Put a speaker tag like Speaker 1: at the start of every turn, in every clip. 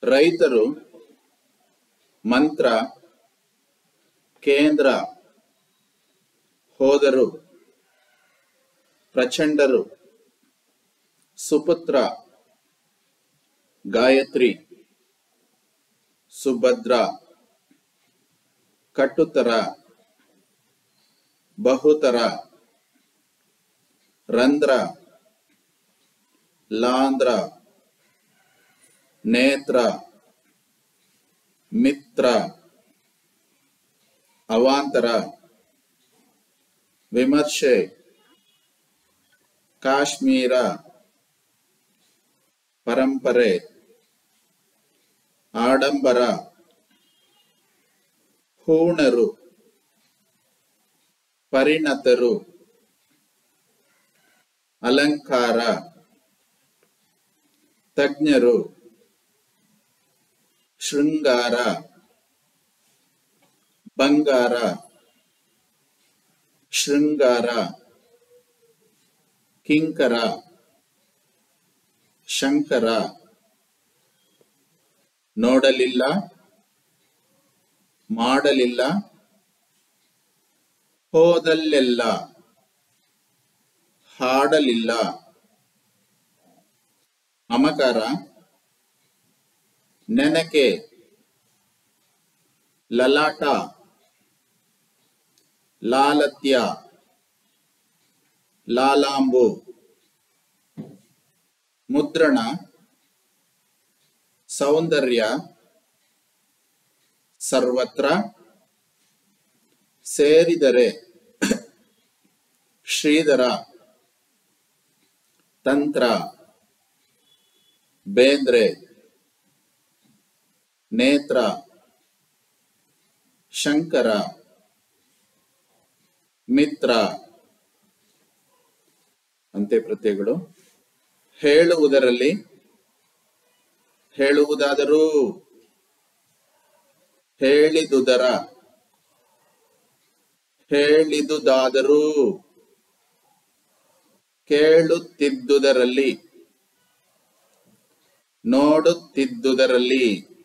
Speaker 1: ರೈತರು ಮಂತ್ರ ಕೇಂದ್ರ ಹೋದರು ಪ್ರಚಂಡರು ಸುಪುತ್ರ ಗಾಯತ್ರಿ ಸುಭದ್ರ ಕಟ್ಟುತರ ಬಹುತರ ರಂಧ್ರ ಲಾಂಧ್ರ ನೇತ್ರ ಮಿತ್ರ ಅವಾಂತರ ವಿಮರ್ಶೆ ಕಾಶ್ಮೀರ ಪರಂಪರೆ ಆಡಂಬರ ಹೂಣರು ಪರಿಣತರು ಅಲಂಕಾರ ತಜ್ಞರು ಶೃಂಗಾರ ಬಂಗಾರ ಶೃಂಗಾರ ಕಿಂಕರ ಶಂಕರ ನೋಡಲಿಲ್ಲ ಮಾಡಲಿಲ್ಲ ಹೋದಲ್ಲೆಲ್ಲ ಹಾಡಲಿಲ್ಲ ಅಮಕಾರ ನೆನಕೆ ಲಲಾಟ ಲಾಲತ್ಯ ಲಾಲಾಂಬು ಮುದ್ರಣ ಸೌಂದರ್ಯ ಸರ್ವತ್ರ ಸೇರಿದರೆ ಶ್ರೀಧರ ತಂತ್ರ ಬೇಂದ್ರೆ ನೇತ್ರ ಶಂಕರ ಮಿತ್ರ ಅಂತೆ ಪ್ರತ್ಯಯಗಳು ಹೇಳುವುದರಲ್ಲಿ ಹೇಳುವುದಾದರೂ ಹೇಳಿದುದರ ಹೇಳಿದುದಾದರೂ ಕೇಳುತ್ತಿದ್ದುದರಲ್ಲಿ ನೋಡುತ್ತಿದ್ದುದರಲ್ಲಿ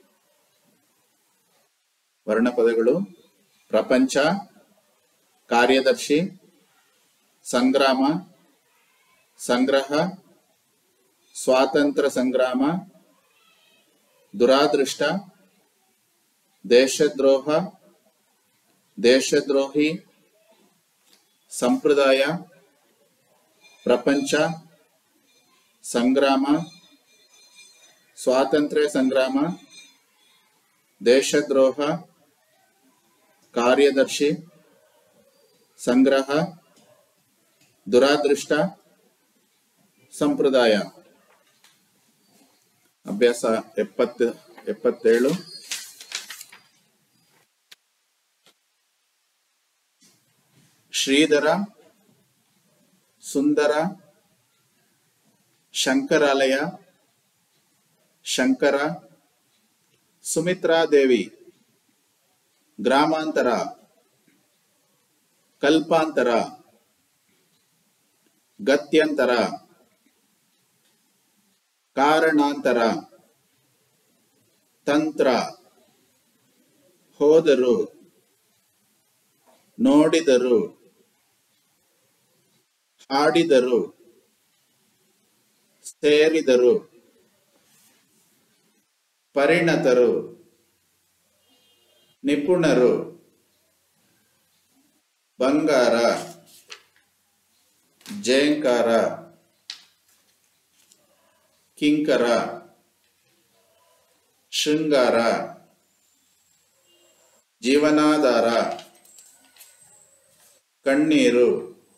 Speaker 1: ವರ್ಣಪದಗಳು ಪ್ರಪಂಚ ಕಾರ್ಯದರ್ಶಿ ಸಂಗ್ರಾಮ ಸಂಗ್ರಹ ಸ್ವಾತಂತ್ರ್ಯ ಸಂಗ್ರಾಮ ದುರಾದೃಷ್ಟ ದೇಶದ್ರೋಹ ದೇಶದ್ರೋಹಿ ಸಂಪ್ರದಾಯ ಪ್ರಪಂಚ ಸಂಗ್ರಾಮ ಸ್ವಾತಂತ್ರ್ಯ ಸಂಗ್ರಾಮ ದೇಶದ್ರೋಹ ಕಾರ್ಯದರ್ಶಿ ಸಂಗ್ರಹ ದುರಾದೃಷ್ಟ ಸಂಪ್ರದಾಯ ಅಭ್ಯಾಸ ಎಪ್ಪತ್ತು ಎಪ್ಪತ್ತೇಳು ಶ್ರೀಧರ ಸುಂದರ ಶಂಕರಾಲಯ ಶಂಕರ ಸುಮಿತ್ರಾದೇವಿ ಗ್ರಾಮಾಂತರ ಕಲ್ಪಾಂತರ ಗತ್ಯಂತರ ಕಾರಣಾಂತರ ತಂತ್ರ ಹೋದರು ನೋಡಿದರು ಹಾಡಿದರು ಸೇರಿದರು ಪರಿಣತರು ನಿಪುಣರು ಬಂಗಾರ ಜಯಂಕಾರ ಕಿಂಕರ ಶೃಂಗಾರ ಜೀವನಾಧಾರ ಕಣ್ಣೀರು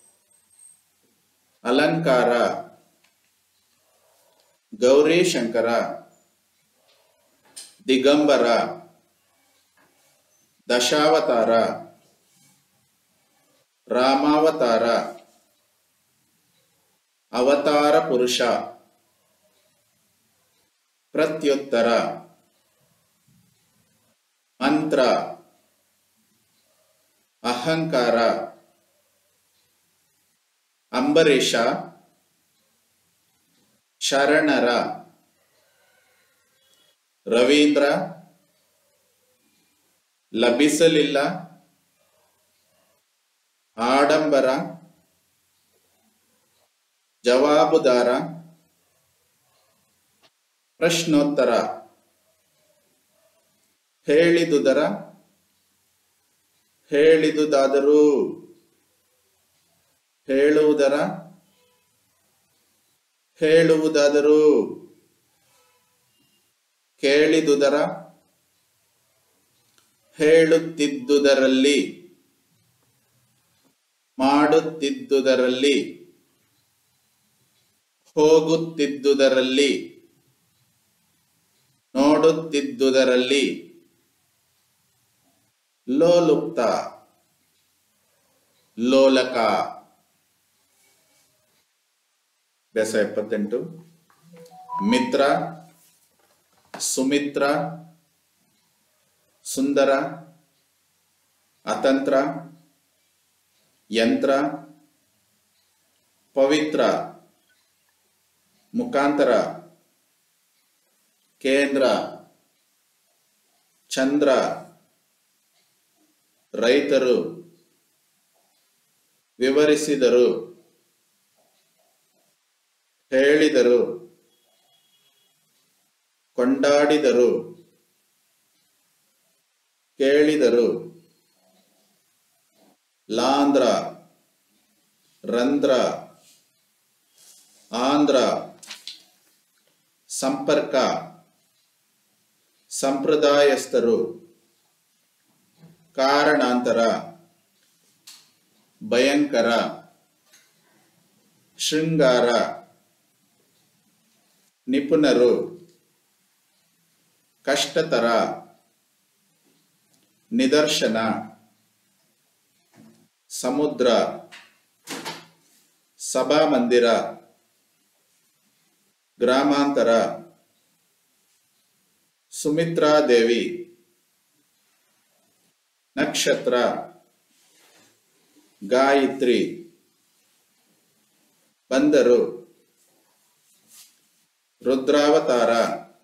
Speaker 1: ಅಲಂಕಾರ ಗೌರೀಶಂಕರ ದಿಗಂಬರ ದಶಾವತಾರ ರಾಮಾವತಾರ ಅವತಾರ ಪುರುಷ ಪ್ರತ್ಯುತ್ತರ ಮಂತ್ರ ಅಹಂಕಾರ ಅಂಬರೀಷ ಶರಣರ ರವೀಂದ್ರ ಲಭಿಸಲಿಲ್ಲ ಆಡಂಬರ ಜವಾಬುದಾರ ಪ್ರಶ್ನೋತ್ತರ ಹೇಳಿದುದರ ಹೇಳಿದುದಾದರೂ ಹೇಳುವುದರ ಹೇಳುವುದಾದರೂ ಕೇಳಿದುದರ ಹೇಳುತ್ತಿದ್ದುದರಲ್ಲಿ ಮಾಡುತ್ತಿದ್ದುದರಲ್ಲಿ ಹೋಗುತ್ತಿದ್ದುದರಲ್ಲಿ ನೋಡುತ್ತಿದ್ದುದರಲ್ಲಿ ಲೋಲುಪ್ತ ಲೋಲಕ ಬೆಸ ಎಪ್ಪತ್ತೆಂಟು ಮಿತ್ರ ಸುಮಿತ್ರ ಸುಂದರ ಅತಂತ್ರ ಯಂತ್ರ ಪವಿತ್ರ ಮುಖಾಂತರ ಕೇಂದ್ರ ಚಂದ್ರ ರೈತರು ವಿವರಿಸಿದರು ಹೇಳಿದರು ಕೊಂಡಾಡಿದರು ಕೇಳಿದರು ಲಾಂಧ್ರ ರಂಧ್ರ ಆಂಧ್ರ ಸಂಪರ್ಕ ಸಂಪ್ರದಾಯಸ್ಥರು ಕಾರಣಾಂತರ ಭಯಂಕರ ಶೃಂಗಾರ ನಿಪುಣರು ಕಷ್ಟತರ ನಿದರ್ಶನ ಸಮುದ್ರ ಸಭಾಮಂದಿರ ಗ್ರಾಮಾಂತರ ಸುಮಿತ್ರಾದೇವಿ ನಕ್ಷತ್ರ ಗಾಯತ್ರಿ ಬಂದರು ರುದ್ರಾವತಾರ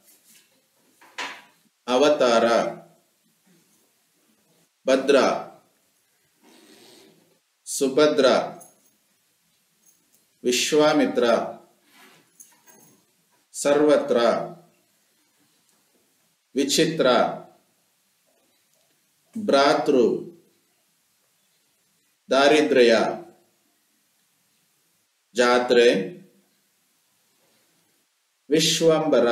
Speaker 1: ಅವತಾರ ಭದ್ರ ಸುಭದ್ರ ವಿಶ್ವಾಮಿತ್ರ ಸರ್ವತ್ರ ವಿಚಿತ್ರ ಭ್ರಾತೃ ದಾರಿದ್ರ್ಯ ಜಾತ್ರೆ ವಿಶ್ವಂಬರ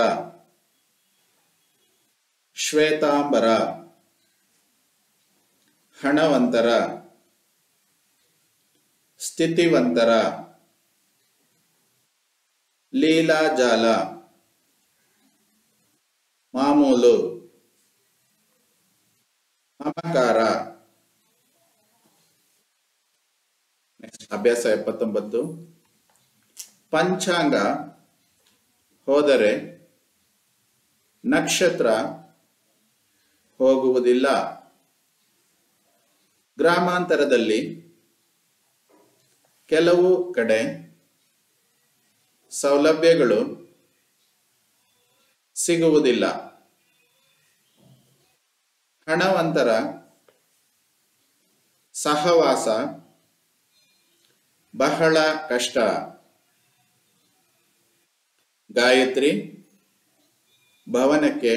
Speaker 1: ಶ್ವೇತಾಂಬರ ಹಣವಂತರ ಸ್ಥಿತಿವಂತರ ಲೀಲಾಜಾಲ ಮಾಮೂಲು ಮಮಕಾರ ನೆಕ್ಸ್ಟ್ ಅಭ್ಯಾಸ ಎಪ್ಪತ್ತೊಂಬತ್ತು ಪಂಚಾಂಗ ಹೋದರೆ ನಕ್ಷತ್ರ ಹೋಗುವುದಿಲ್ಲ ಗ್ರಾಮಾಂತರದಲ್ಲಿ ಕೆಲವು ಕಡೆ ಸೌಲಭ್ಯಗಳು ಸಿಗುವುದಿಲ್ಲ ಹಣವಂತರ ಸಹವಾಸ ಬಹಳ ಕಷ್ಟ ಗಾಯತ್ರಿ ಭವನಕ್ಕೆ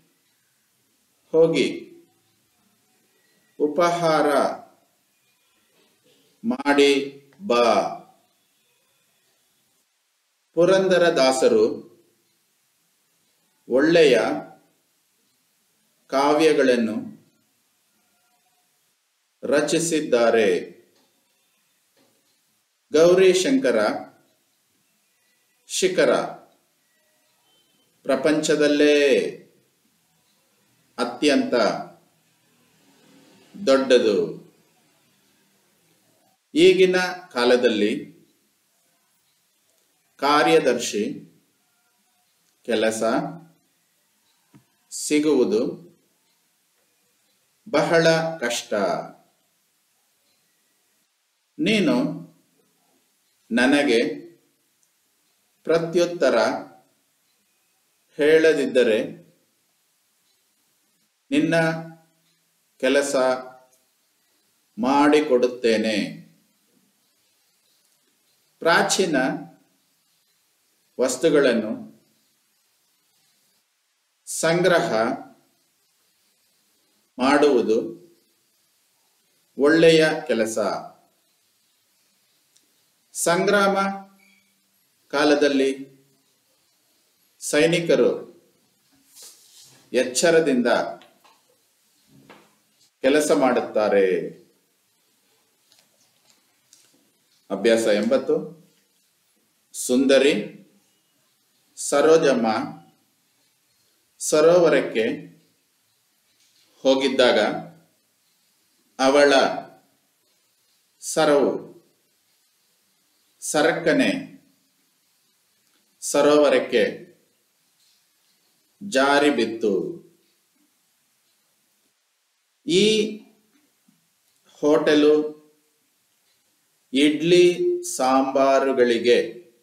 Speaker 1: ಹೋಗಿ ಉಪಹಾರ ಮಾಡಿ ಬಾ ಪುರಂದರ ದಾಸರು ಒಳ್ಳೆಯ ಕಾವ್ಯಗಳನ್ನು ರಚಿಸಿದ್ದಾರೆ ಗೌರೀಶಂಕರ ಶಿಖರ ಪ್ರಪಂಚದಲ್ಲೇ ಅತ್ಯಂತ ದೊಡ್ಡದು ಈಗಿನ ಕಾಲದಲ್ಲಿ ಕಾರ್ಯದರ್ಶಿ ಕೆಲಸ ಸಿಗುವುದು ಬಹಳ ಕಷ್ಟ ನೀನು ನನಗೆ ಪ್ರತ್ಯುತ್ತರ ಹೇಳದಿದ್ದರೆ ನಿನ್ನ ಕೆಲಸ ಮಾಡಿಕೊಡುತ್ತೇನೆ ಪ್ರಾಚೀನ ವಸ್ತುಗಳನ್ನು ಸಂಗ್ರಹ ಮಾಡುವುದು ಒಳ್ಳೆಯ ಕೆಲಸ ಸಂಗ್ರಾಮ ಕಾಲದಲ್ಲಿ ಸೈನಿಕರು ಎಚ್ಚರದಿಂದ ಕೆಲಸ ಮಾಡುತ್ತಾರೆ ಅಭ್ಯಾಸ ಎಂಬತ್ತು ಸುಂದರಿ ಸರೋಜಮ್ಮ ಸರೋವರಕ್ಕೆ ಹೋಗಿದ್ದಾಗ ಅವಳ ಸರವು ಸರಕ್ಕನೆ ಸರೋವರಕ್ಕೆ ಜಾರಿ ಬಿತ್ತು ಈ ಹೋಟೆಲು ಇಡ್ಲಿ ಸಾಂಬಾರುಗಳಿಗೆ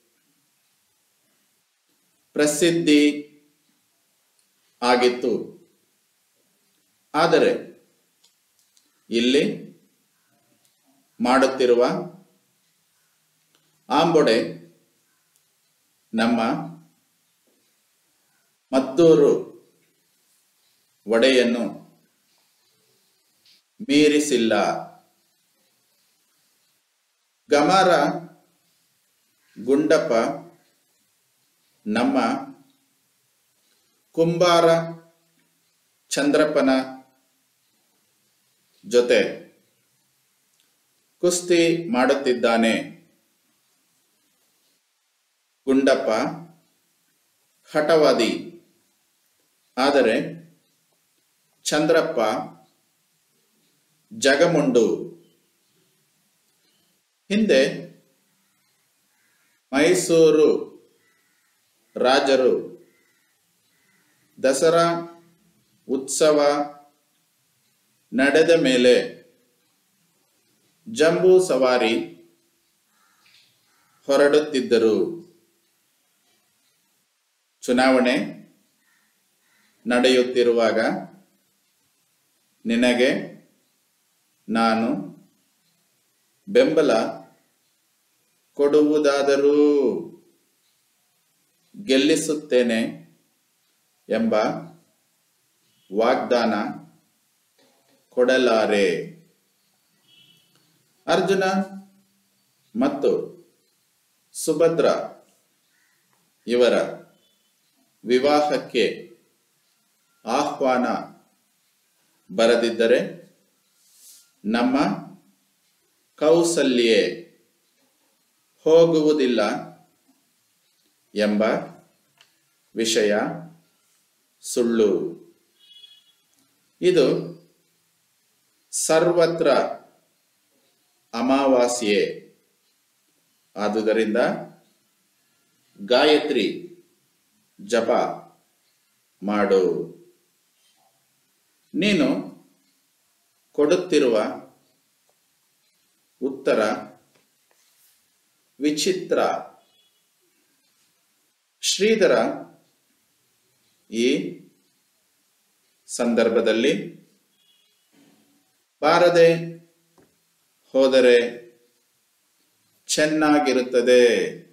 Speaker 1: ಪ್ರಸಿದ್ಧಿ ಆಗಿತ್ತು ಆದರೆ ಇಲ್ಲಿ ಮಾಡುತ್ತಿರುವ ಆಂಬೊಡೆ ನಮ್ಮ ಮದ್ದೂರು ವಡೆಯನ್ನು ಮೀರಿಸಿಲ್ಲ ಗಮಾರ ಗುಂಡಪ್ಪ ನಮ್ಮ ಕುಂಬಾರ ಚಂದ್ರಪ್ಪನ ಜೊತೆ ಕುಸ್ತಿ ಮಾಡುತ್ತಿದ್ದಾನೆ ಗುಂಡಪ್ಪ ಹಠವಾದಿ ಆದರೆ ಚಂದ್ರಪ್ಪ ಜಗಮುಂಡು ಹಿಂದೆ ಮೈಸೂರು ರಾಜರು ದಸರಾ ಉತ್ಸವ ನಡೆದ ಮೇಲೆ ಜಂಬೂ ಸವಾರಿ ಹೊರಡುತ್ತಿದ್ದರು ಚುನಾವಣೆ ನಡೆಯುತ್ತಿರುವಾಗ ನಿನಗೆ ನಾನು ಬೆಂಬಲ ಕೊಡುವುದಾದರೂ ಗೆಲ್ಲಿಸುತ್ತೇನೆ ಎಂಬ ವಾಗ್ದಾನ ಕೊಡಲಾರೆ ಅರ್ಜುನ ಮತ್ತು ಸುಭದ್ರ ಇವರ ವಿವಾಹಕ್ಕೆ ಆಹ್ವಾನ ಬರದಿದ್ದರೆ ನಮ್ಮ ಕೌಸಲ್ಯೆ ಹೋಗುವುದಿಲ್ಲ ಎಂಬ ವಿಷಯ ಸುಳ್ಳು ಇದು ಸರ್ವತ್ರ ಅಮಾವಾಸ್ಯೆ ಆದುದರಿಂದ ಗಾಯತ್ರಿ ಜಪ ಮಾಡು ನೀನು ಕೊಡುತ್ತಿರುವ ಉತ್ತರ ವಿಚಿತ್ರ ಶ್ರೀಧರ ಈ ಸಂದರ್ಭದಲ್ಲಿ ಬಾರದೆ ಹೋದರೆ ಚೆನ್ನಾಗಿರುತ್ತದೆ